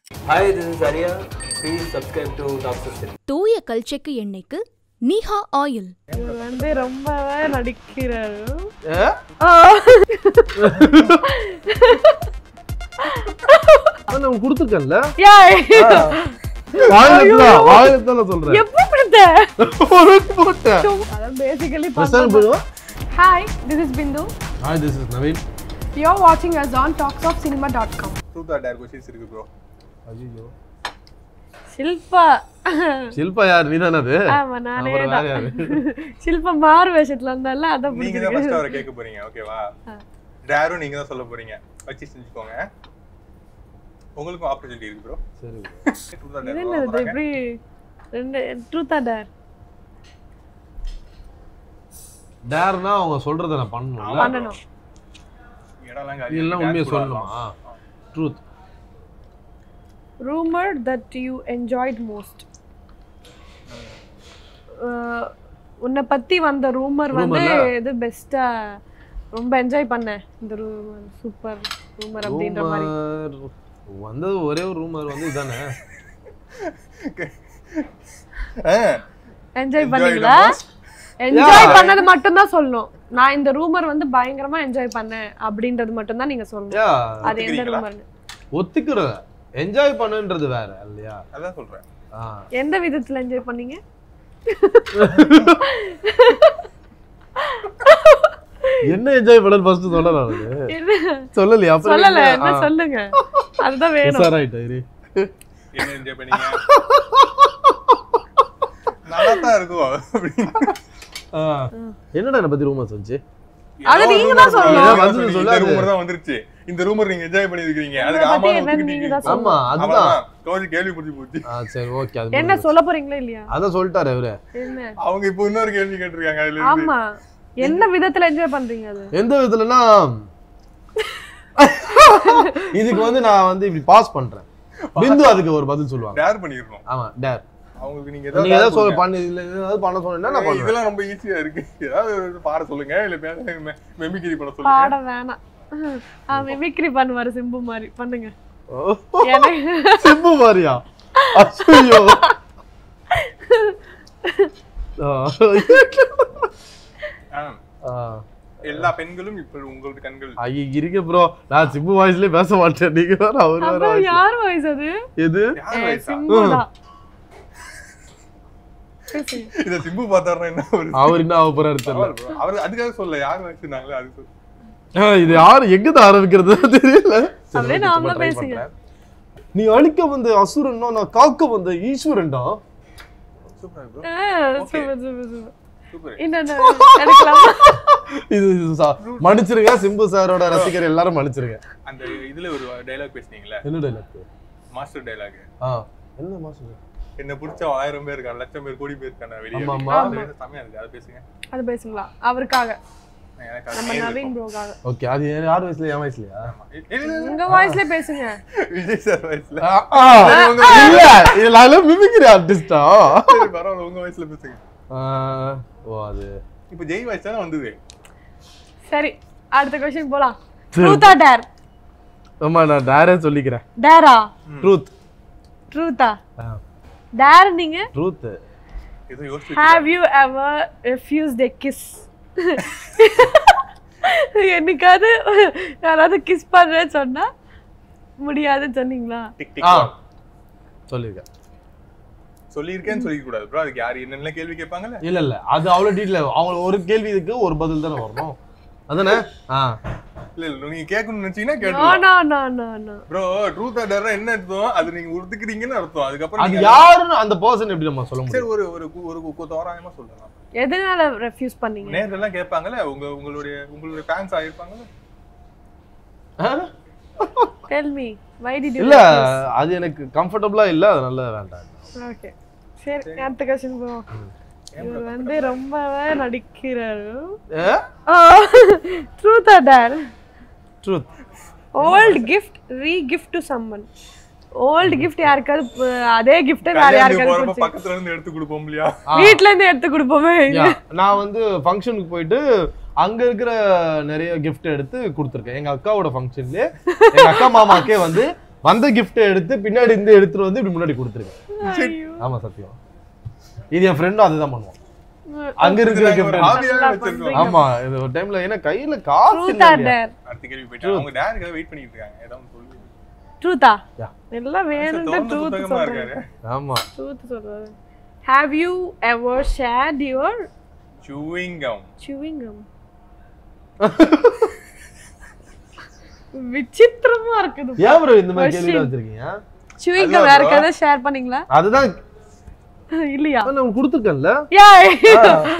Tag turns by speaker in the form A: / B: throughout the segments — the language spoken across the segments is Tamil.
A: Hi, this is Arya. Please subscribe to Doctor City.
B: தூய கல்ச்செக்கு எண்ணெய்க்கு நீஹா ஆயில்
C: இவர் வந்து ரொம்பவே நடிக்கிறாரு
D: ஏ? அதான் நான் கொடுத்துருக்கேன்ல
C: ஏய்,
D: வாயிலத்துல வாயிலத்துல சொல்றேன்
C: எப்படி பிடித்த
D: ஒரு போட்டேன்
C: அதான் பேசிக்கலி
D: பிரசன் போடுவா
C: hi this is Bindu
D: hi this is Naveen
C: you are வாட்சிங் us on Talks of Cinema dot com
E: truth or dare questions இருக்கு ப்ரோ
D: ஐயோ
C: ஷில்பா
D: ஷில்பா யார் நீ தானே அது
C: ஆமா நானே
D: அப்புறம் வேற யாரு
C: தான் ஷில்பா மாறு வேஷத்துல இருந்தால அதான்
E: நீங்க தான்
C: பிடிச்சிருக்கு
E: ஃபர்ஸ்ட் அவரை கேட்க போறீங்க ஓகேவா டேரும் நீங்க தான் சொல்ல போறீங்க வச்சு செஞ்சுக்கோங்க உங்களுக்கும் ஆப்பர்ச்சுனிட்டி இருக்கு ப்ரோ
D: சரி
E: ட்ரூத் ஆர்
C: இது
E: டேர்
C: என்னது எப்படி ரெண்டு ட்ரூத்தா டேர்
D: டேர்னா அவங்க சொல்றத நான் பண்ணணும்ல
C: பண்ணணும்
E: இடம்லாம்
D: நீ எல்லாம் உண்மையை சொல்லணுமா truth
C: rumour that you enjoyed most உன்னை பத்தி வந்த ரூமர் வந்து
D: Rumour-ல?
C: எது பெஸ்டா ரொம்ப என்ஜாய் பண்ணேன் இந்த ரூமர் சூப்பர் ரூமர் அப்படின்ற மாதிரி
D: ரூமர் வந்தது ஒரே ஒரு ரூமர் வந்து இதானே
C: என்ஜாய்
E: Enjoy
C: பண்ணீங்களா
E: the most?
C: என்ஜாய் பண்ணது மட்டும் தான் சொல்லணும் நான் இந்த ரூமர் வந்து பயங்கரமா என்ஜாய் பண்ணேன் அப்படின்றது மட்டும் தான் நீங்க சொல்லணும்
D: யா
C: அது எந்த
E: ஒத்துக்கிறீங்களா?
C: ரூமர்னு
D: ஒத்துக்கிற என்ஜாய் பண்ணுன்றது வேற இல்லையா
E: அதான் சொல்றேன்
D: ஆ.
C: எந்த விதத்துல என்ஜாய் பண்ணீங்க
D: என்ன என்ஜாய் பண்ண ஃபர்ஸ்ட் சொல்லலாம் அது
C: என்ன?
D: சொல்லலையா அப்புறம்
C: சொல்லல
D: என்ன?
C: என்ன
D: ஆ.
C: சொல்லுங்க அதுதான் வேணும்
D: உஷாராயிட்டா இரு
E: என்ன என்ஜாய் பண்ணீங்க நல்லா தான் இருக்கும் அப்படின்னு
D: ஆ. என்னடா என்ன பத்தி ரூமர்ஸ் வந்துச்சு
C: அது
E: ஏதோ
C: நீங்க
E: ஒரு
C: தான்
E: rumor
C: சொல்லணும்.
E: நீங்க
D: வந்து
E: சொல்லி-
D: சொல்லாது.
E: இந்த rumor தான் வந்துருச்சு இந்த ரூமர் நீங்க என்ஜாய் பண்ணிருக்கீங்க அதுக்கு
C: உங்களை பத்தி
E: ஆமா
C: என்னன்னு நீங்க தான்
D: ஆமா அதுதான்
E: அவ்வளவுதான் தோல்வி கேள்வி புடிச்சு போச்சு
D: ஆ சரி ஓகே அது
C: என்ன
D: முடிஞ்சுது.
C: சொல்ல போறீங்களா இல்லையா
D: அதான் சொல்லிட்டாரு அவரு
C: என்ன
E: அவங்க இப்போ இன்னொரு கேள்வி கேட்டிருக்காங்க அதுல இருந்து.
C: ஆமா என்ன விதத்துல என்ஜாய் பண்றீங்க அது
D: எந்த விதத்துலனா இதுக்கு வந்து நான் வந்து இப்படி பாஸ் பண்றேன் பிந்து அதுக்கு ஒரு பதில் சொல்லுவாங்க
E: டேர் பண்ணிடணும்
D: ஆமா டேர்
E: அவங்களுக்கு நீங்க
D: நீங்க ஏதாவது
E: ஏதாவது
D: சொல்ல பண்ணி இல்ல ஏதாவது பண்ண சொன்னா நான் பண்ணுவேன்
E: இதெல்லாம் ரொம்ப ஈஸியா இருக்கு ஏதாவது ஒரு பாட சொல்லுங்க இல்ல பேச மெமிக்கிரி பண்ண சொல்லுங்க
C: பாட வேணாம் ஆ மிமிக்ரி பண்ணுவாரு சிம்பு மாதிரி பண்ணுங்க
D: ஓ,
C: எனக்கு
D: சிம்பு மாதிரியா ஐயோ
E: ஆ,
D: ஆ.
E: எல்லா பெண்களும் இப்ப உங்களோட கண்கள்
D: ஐய இருக்க ப்ரோ நான் சிம்பு வாய்ஸ்லயே பேச மாட்டேன் நீங்க வேற அவர் வேற
C: அப்புறம்
D: voice.
C: யார் வாய்ஸ் அது
D: எது
E: யார்
C: ஏ,
E: வயசா
C: சிம்பு தான் பேசுங்க.
E: இத சிம்பு பார்த்தாருன்னா என்ன ஒரு
D: அவர் என்ன ஆக போறாரு தெரியல
E: அவர் அவர் அதுக்காக சொல்ல யார் வயசுனாங்களே அது சொல்லு
D: ஆ, இது யாரு எங்க ஆரம்பிக்கிறது தெரியல சரி,
C: அப்படியே
D: okay,
C: நாமளா
D: சும்மா try
C: பேசுங்க.
D: பண்றேன். நீ அழிக்க வந்த அசுரன்னா நான் காக்க வந்த ஈஸ்வரன்டா
E: சூப்பர் ப்ரோ
C: ஆ, சூப்பர் சூப்பர் சூப்பர்
E: சூப்பர்
C: இன்னொன்னு எடுக்கலாமா
D: இது இது சா- மன்னிச்சிருங்க சிம்பு சாரோட ரசிகர் எல்லாரும் மன்னிச்சிருங்க
E: அந்த இதுல ஒரு டைலாக் பேசுனீங்கல்ல
D: என்ன டைலாக்
E: மாஸ்டர் டைலாக்
D: ஆ என்ன மாசம்
E: என்ன பிடிச்ச ஆயிரம் பேர் இருக்கான் லட்சம் பேர் கோடி பேர் இருக்கான் வெளியே
D: ஆமா,
E: அப்படின்னு.
D: ஆமா.
E: அது செமையா இருக்கு அது பேசுங்க
C: அது பேசுங்களா அவருக்காக
E: எனக்கு அது
C: நம்ம
E: நேர்ல
C: நவீன்
E: இருக்கும்.
C: ப்ரோக்காக
D: ஓகே அது யார் வயசுல என் வயசுலயா
E: ஆமா. இல்ல, இல்ல, இல்ல.
C: உங்க வாய்ஸ்ல பேசுங்க
E: விஜய் சார் வயசுல
D: ஆ, ஆ, இல்ல இது நான் மிமிக்ரி ஆர்டிஸ்டா
E: சரி பரவாயில்ல உங்க வயசுல பேசுங்க
D: ஓ அது
E: இப்ப ஜெய் வயசு தானே வந்தது
C: சரி அடுத்த கொஸ்டின் போலாம் ட்ரூத்தா டேர்
D: ஆமா நான் டேரே சொல்லிக்கிறேன்
C: டேரா
D: ட்ரூத்
C: ட்ரூத்தா டேர் நீங்க
D: ட்ரூத்
E: ஏதோ யோசிச்சு
C: have you ever refused a kiss என்னைக்காவது யாராவது கிஸ் பண்றேன்னு சொன்னா முடியாதுன்னு சொன்னீங்களா
E: டிக்
D: ஆ
E: டிக்
D: சொல்லிருக்கேன்
E: சொல்லியிருக்கேன்னு சொல்லிக்க கூடாது ப்ரோ அதுக்கு யார் என்னென்ன கேள்வி கேட்பாங்கல்ல
D: இல்ல இல்ல அது அவ்வளவு டீட்டெயில் அவங்க ஒரு கேள்வி இதுக்கு ஒரு பதில் தானே வரணும் அதானே ஆ
E: இல்ல இல்ல நீங்க கேட்கணும்னு நினைச்சீங்கன்னா
C: நோ
E: கேட்டுருவோம்
C: no no no no
E: bro truth or என்ன அர்த்தம் அது நீங்க ஒத்துக்கிறீங்கன்னு அர்த்தம் அதுக்கப்புறம்
D: அது
E: நீங்க-
D: யாருன்னு அந்த பர்சன் எப்படி நம்ம சொல்ல
E: சரி
D: முடியும்
E: ஒரு ஒரு கு- ஒரு கு- தோராயமா சொல்லலாம்
C: எதனால ரெஃப்யூஸ் பண்ணீங்க
E: நேர்ல கேட்பாங்கல்ல உங்க உங்களுடைய உங்களுடைய ஃபேன்ஸ் ஆயிருப்பாங்கல்ல
D: ஆ?
C: Tell me why did you
D: இல்ல அது எனக்கு கம்ஃபர்டபுளா இல்ல அதனால வேண்டாம்
C: ஓகே சரி அடுத்த கொஸ்டின் போவோம் இவர் வந்து ரொம்பவே நடிக்கிறாரு
D: ஏ
C: truth or dare
D: truth
C: old gift regift to someone old gift யாருக்காவது ப- அதே கிஃப்ட் வேற
E: கல்யாணத்துக்கு
C: யாருக்காவது
E: போறப்ப
C: கொடுத்து
E: பக்கத்துல இருந்து எடுத்து கொடுப்போம் இல்லையா
C: வீட்ல இருந்து எடுத்து கொடுப்போமே
D: நான் வந்து ஃபங்க்ஷனுக்கு போயிட்டு அங்க இருக்கிற நிறைய gift எடுத்து கொடுத்துருக்கேன் எங்க அக்காவோட ஃபங்க்ஷன்ல எங்க அக்கா மாமாக்கே வந்து வந்த gift எடுத்து பின்னாடி இருந்து எடுத்துட்டு வந்து இப்படி முன்னாடி கொடுத்துருக்கேன் ஆமா சத்தியம் இது என் ஃப்ரெண்டும் அதுதான் பண்ணுவான் அங்க இருக்கிற
E: நாங்க ஒரு
D: gift
E: hobby-யாவே வச்சிருக்கோம்.
D: ஆமா இது ஒரு டைம்ல ஏன்னா கையில காசு
C: ட்ரூத்
D: இல்ல
C: ஆர்
D: இல்லையா?
C: டேர்
E: அடுத்த கேள்வி போயிட்டு அவங்க டேருக்காக வெயிட் பண்ணிட்டு இருக்காங்க ஏதாவது சொல்லி
C: ட்ரூத்தா
D: Yeah.
C: எல்லாம் வேணும்னு
E: திறந்த
C: ட்ரூத்
E: புத்தகமா
C: சொல்றாரு
E: இருக்காரு
D: ஆமா
C: ட்ரூத் சொல்றாரு have you ever shared your
E: chewing gum
C: chewing gum விசித்திரமா இருக்குது
D: ஏன் ப்ரோ இந்த மாதிரி
C: Question.
D: கேள்வி வச்சிருக்கீங்க
C: chewing
E: அதுவா
C: gum வேற
E: bro?
C: ஏதாவது ஷேர் பண்ணீங்களா
D: அதுதான்
C: இல்லையா
D: நான் கொடுத்துருக்கேன்ல
C: ஏய்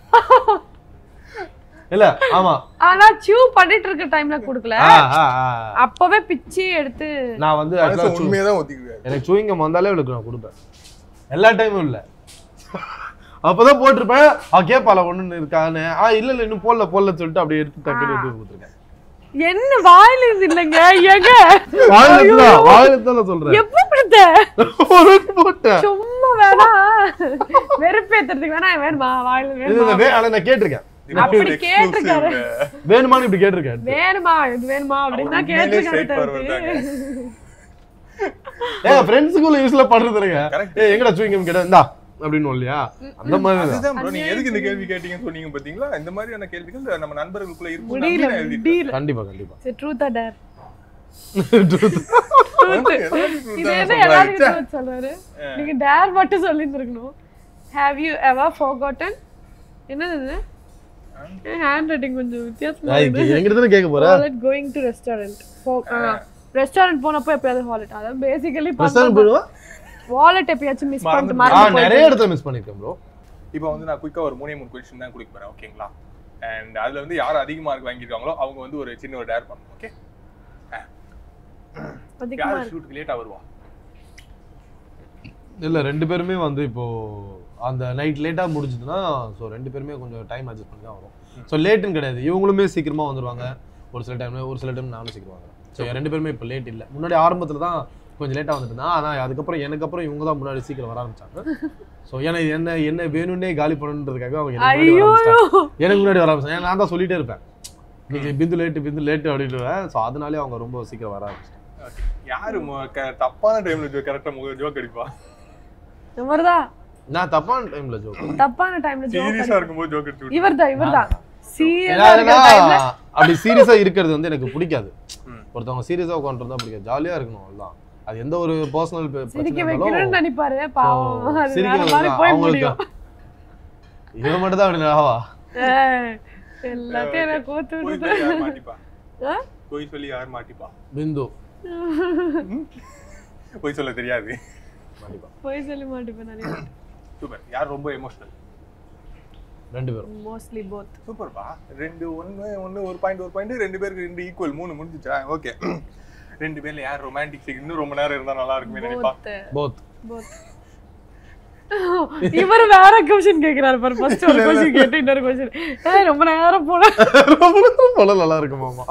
D: இல்ல ஆமா
C: ஆனா chew பண்ணிட்டு இருக்க டைம்ல குடுக்கல
D: ஆ, ஆ, ஆ.
C: அப்பவே பிச்சி எடுத்து
D: நான் வந்து
E: மனசு
D: actually chew-
E: உண்மையை தான் ஒத்திக்குவாரு
D: எனக்கு சூயிங்கம் வந்தாலே இவளுக்கு நான் கொடுப்பேன் எல்லா டைமும் இல்ல அப்பதான் போட்டிருப்பேன் அவ கேப்பால ஒண்ணு இருக்கான்னு ஆ இல்ல இல்ல இன்னும் போடல போடல சொல்லிட்டு அப்படியே எடுத்து டக்குனு எடுத்து கொடுத்துருக்கேன்
C: என்ன வாயில இருந்து இல்லைங்க எங்க
D: வாயிலத்தான் வாயிலத்தான் நான் சொல்றேன்
C: எப்ப கொடுத்த
D: ஒரு வாட்டி போட்டேன்
C: சும்மா வேணா வெறுப்பேத்துறதுக்கு வேணா வேணுமா வாயில
D: இது
C: வேணுமா
D: இந்த வே- ஆனா நான் கேட்டிருக்கேன்
C: அப்படி கேட்டிருக்காரு.
D: வேணுமான்னு இப்படி கேட்டிருக்கேன்
C: வேணுமா இது வேணுமா அப்படின்னு தான்
E: அவர் உண்மையிலே straight
C: கேட்டிருக்காரு
E: forward தாங்க.
D: ஏங்க ஃப்ரெண்ட்ஸுக்குள்ள யூஸ்ல பண்றதுங்க
E: Correct.
D: ஏ எங்கடா சூயிங்கம் கேட்டா இந்தா அப்படின்னு இல்லையா அந்த மாதிரி தான்
E: அதுதான் bro நீங்க எதுக்கு இந்த கேள்வி கேட்டீங்கன்னு சொன்னீங்க பாத்தீங்களா இந்த மாதிரியான கேள்விகள் நம்ம நண்பர்களுக்குள்ள இருக்கும்
C: முடியல முடியல
D: கண்டிப்பா கண்டிப்பா
C: சரி ட்ரூத்தா டேர்
E: இது
C: இது என்ன எல்லாருக்கும் truth சொல்றாரு நீங்க டேர் மட்டும் சொல்லியிருந்திருக்கணும் ஹேவ் யூ எவர் ஃபோர்காட்டன் என்னது இது ஹேண்ட் ரைட்டிங் கொஞ்சம் வித்தியாசமா இருக்கு
D: எங்கிட்ட தானே கேட்க போற
C: wallet going to restaurant restaurant போனப்போ எப்பயாவது ஹாலட் அதாவது பேசிக்கலி
D: ரெஸ்டாரண்ட் போயிடுவா
C: வாலெட் எப்பயாச்சும் மிஸ் பண்ணிட்டு
E: மறந்து
D: ஆ
C: மறந்து
D: நிறைய இடத்துல மிஸ் பண்ணிருக்கேன் ப்ரோ
E: இப்போ வந்து நான் குயிக்கா ஒரு மூணே மூணு கொஸ்டின் தான் கொடுக்க போறேன் ஓகேங்களா அண்ட் அதுல வந்து யார் அதிக மார்க் வாங்கியிருக்காங்களோ அவங்க வந்து ஒரு சின்ன ஒரு டேர் பண்ணணும் ஓகே
C: அதிகமா
E: யார்
C: இருக்கு
E: ஷூட்டுக்கு லேட்டா வருவா
D: இல்ல ரெண்டு பேருமே வந்து இப்போ அந்த நைட் லேட்டா முடிஞ்சதுன்னா ஸோ ரெண்டு பேருமே கொஞ்சம் டைம் அட்ஜஸ்ட் பண்ணி தான் வரும் ஸோ லேட்டுன்னு கிடையாது இவங்களுமே சீக்கிரமா வந்துருவாங்க ஒரு சில டைம்ல ஒரு சில டைம் நானும் சீக்கிரம் வாங்குறேன் ஸோ ரெண்டு பேருமே இப்போ லேட் இல்லை முன்னாடி ஆரம்பத்துல தான் கொஞ்சம் லேட்டா வந்துட்டு இருந்தா ஆனா அதுக்கப்புறம் எனக்கு அப்புறம் இவங்க தான் முன்னாடி சீக்கிரம் வர ஆரம்பிச்சாங்க ஸோ ஏன்னா என்ன என்ன வேணும்னே காலி பண்ணணுன்றதுக்காக அவங்க எனக்கு முன்னாடி
C: ஐயோ
D: வர ஆரம்பிச்சிட்டாங்க. எனக்கு முன்னாடி வர ஆரம்பிச்சாங்க நான் தான் சொல்லிட்டே இருப்பேன் நீங்க பிந்து லேட்டு பிந்து லேட்டு அப்படின்ட்டுவேன் ஸோ அதனாலே அவங்க ரொம்ப சீக்கிரம் வர ஆரம்பிச்சிட்டாங்க
E: Okay. யாரு மொ- க- தப்பான டைம்ல கரெக்டா ஜோக் அடிப்பா
C: இவர்தான்
D: நான் தப்பான டைம்ல ஜோக்
C: தப்பான டைம்ல
E: சீரியஸா
C: ஜோக்
E: இருக்கும்போது ஜோக் அடிச்சு விட்டு
C: இவர்தான் இவர்தான்
D: ஏன்னா
C: சீரியஸா இருக்கிற டைம்ல
D: அப்படி சீரியஸா இருக்கிறது வந்து எனக்கு பிடிக்காது
E: ம்.
D: ஒருத்தவங்க சீரியஸா உட்காந்துருந்தா பிடிக்காது ஜாலியா இருக்கணும் அவ்வளவுதான் அது எந்த ஒரு பர்சனல்
C: சிரிக்க வைக்கணும்னு நினைப்பாரு பாவம் அது வேற மாதிரி
D: சிரிக்கிறது
C: போய்
D: அவங்களுக்கு
C: முடியும்
D: இவன் மட்டும் தான் அப்படி ஆவா
C: ஏய், எல்லாத்தையும் எனக்கு கோத்து
E: போய்
C: விடுது
E: சொல்லி யார் மாட்டிப்பா
C: ஆ?
E: போய் சொல்லி யார் மாட்டிப்பா
D: பிந்து
E: போய் சொல்ல தெரியாது
C: போய் சொல்லி மாட்டேன் நிறைய
E: சூப்பர் யார் ரொம்ப எமோஷனல்
D: ரெண்டு பேரும்
C: மோஸ்ட்லி போத்
E: சூப்பர்ப்பா ரெண்டு ஒன்று ஒன்று ஒரு பாயிண்ட் ஒரு பாயிண்ட் ரெண்டு பேருக்கு ரெண்டு ஈக்குவல் மூணு முடிஞ்சுச்சா ஓகே ரெண்டு பேர்ல யார் ரொமான்டிக் சீன் இன்னும் ரொம்ப நேரம் இருந்தா நல்லா இருக்குமே நினைப்பா
C: போத்
D: போத்
C: போத் இவர் வேற கொஸ்டின் கேக்குறாரு பாரு ஃபர்ஸ்ட் ஒரு கொஸ்டின் கேட்டு இன்னொரு கொஸ்டின் ஏய் ரொம்ப நேரம் போன
D: போல நல்லா இருக்கு மாமா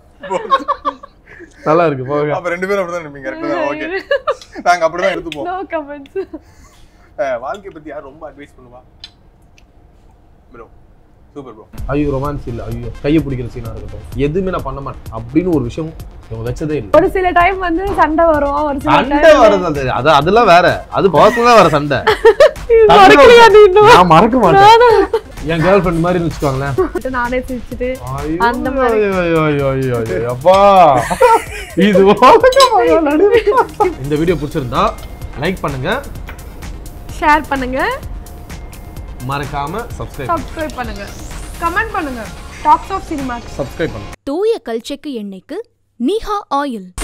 D: நல்லா இருக்கு போக
E: அப்ப ரெண்டு பேரும் அப்படிதான் நினைப்பீங்க கரெக்டா ஓகே நாங்க அப்படிதான் எடுத்துப்போம்
C: நோ கமெண்ட்ஸ்
E: அஹ், வாழ்க்கைய பத்தி யார் ரொம்ப அட்வைஸ் பண்ணுவா ப்ரோ சூப்பர் ப்ரோ
D: ஐயோ ரொமான்ஸ் இல்ல ஐயோ கையை பிடிக்கிற சீனா இருக்கட்டும் எதுவுமே நான் பண்ண மாட்டேன் அப்படின்னு ஒரு விஷயம் இவங்க வச்சதே இல்லை
C: ஒரு சில டைம் வந்து சண்டை வரும் ஒரு சில
D: சண்டை
C: டைம்
D: வரது அது அது அதெல்லாம் வேற அது பர்சனலா வர சண்டை
C: மறக்கலையா நீ இன்னும்
D: நான் மறக்க மாட்டேன் என் கேர்ள் ஃப்ரெண்ட் மாதிரி வச்சுக்கோங்களேன்
C: நானே சிரிச்சுட்டு
D: ஐயோ,
C: அந்த மாதிரி.
D: ஐயோ, ஐயோ, ஐயோ, ஐயோ, ஐயோ, அப்பா இது உலகமா நடுவு. இந்த வீடியோ பிடிச்சிருந்தா லைக் பண்ணுங்க
C: ஷேர் பண்ணுங்க
D: மறக்காம சப்ஸ்கிரைப்
C: சப்ஸ்கிரைப் பண்ணுங்க கமெண்ட் பண்ணுங்க டாக்ஸ் ஆஃப் சினிமா
D: சப்ஸ்கிரைப் பண்ணுங்க
B: தூய கல்ச்செக்கு எண்ணெய்க்கு நீஹா ஆயில்